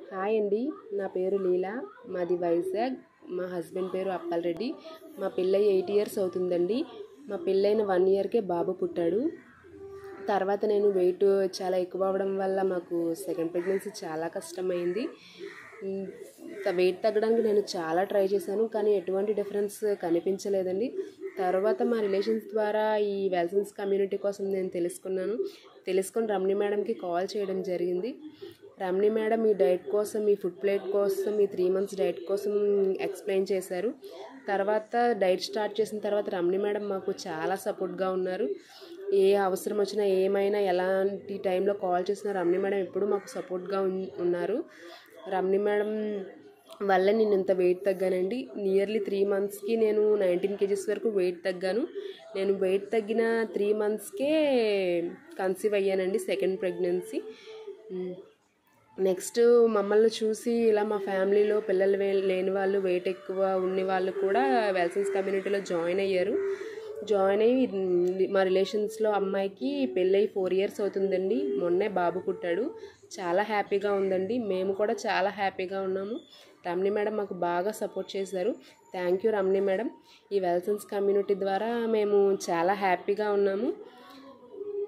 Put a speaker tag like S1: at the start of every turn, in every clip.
S1: hi అండి నా పేరు లీలా మాది వైజాగ్ మా హస్బెండ్ పేరు అప్పల్ రెడ్డి మా పిల్లయి ఎయిట్ ఇయర్స్ అవుతుందండి మా పెళ్ళైన వన్ ఇయర్కే బాబు పుట్టాడు తర్వాత నేను వెయిట్ చాలా ఎక్కువ అవ్వడం వల్ల మాకు సెకండ్ ప్రెగ్నెన్సీ చాలా కష్టమైంది వెయిట్ తగ్గడానికి నేను చాలా ట్రై చేశాను కానీ ఎటువంటి డిఫరెన్స్ కనిపించలేదండి తర్వాత మా రిలేషన్స్ ద్వారా ఈ వెల్సన్స్ కమ్యూనిటీ కోసం నేను తెలుసుకున్నాను తెలుసుకొని రమణి మేడంకి కాల్ చేయడం జరిగింది రమణి మేడం ఈ డైట్ కోసం ఈ ఫుడ్ ప్లేట్ కోసం ఈ త్రీ మంత్స్ డైట్ కోసం ఎక్స్ప్లెయిన్ చేశారు తర్వాత డైట్ స్టార్ట్ చేసిన తర్వాత రమణి మేడం మాకు చాలా సపోర్ట్గా ఉన్నారు ఏ అవసరం వచ్చినా ఏమైనా ఎలాంటి టైంలో కాల్ చేసినా రమణి మేడం ఎప్పుడు మాకు సపోర్ట్గా ఉన్నారు రమణి మేడం వల్ల నేను ఇంత వెయిట్ తగ్గానండి నియర్లీ త్రీ మంత్స్కి నేను నైన్టీన్ కేజీస్ వరకు వెయిట్ తగ్గాను నేను వెయిట్ తగ్గిన త్రీ మంత్స్కే కన్సీవ్ అయ్యానండి సెకండ్ ప్రెగ్నెన్సీ నెక్స్ట్ మమ్మల్ని చూసి ఇలా మా ఫ్యామిలీలో పిల్లలు వే- లేని వాళ్ళు వెయిట్ ఎక్కువ ఉన్న వాళ్ళు కూడా వెల్సన్స్ కమ్యూనిటీలో జాయిన్ అయ్యారు జాయిన్ అయ్యి ఉమ్, మా రిలేషన్స్లో అమ్మాయికి పెళ్ళయి ఫోర్ ఇయర్స్ అవుతుందండి మొన్నే బాబు పుట్టాడు చాలా హ్యాపీగా ఉందండి మేము కూడా చాలా హ్యాపీగా ఉన్నాము రమణి మేడం మాకు బాగా సపోర్ట్ చేశారు థ్యాంక్ యూ రమణి మేడం ఈ వెల్సన్స్ కమ్యూనిటీ ద్వారా మేము చాలా హ్యాపీగా ఉన్నాము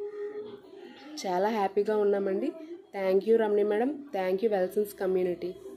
S1: చాలా హ్యాపీగా ఉన్నామండి thank you Ramani madam thank you Welsons community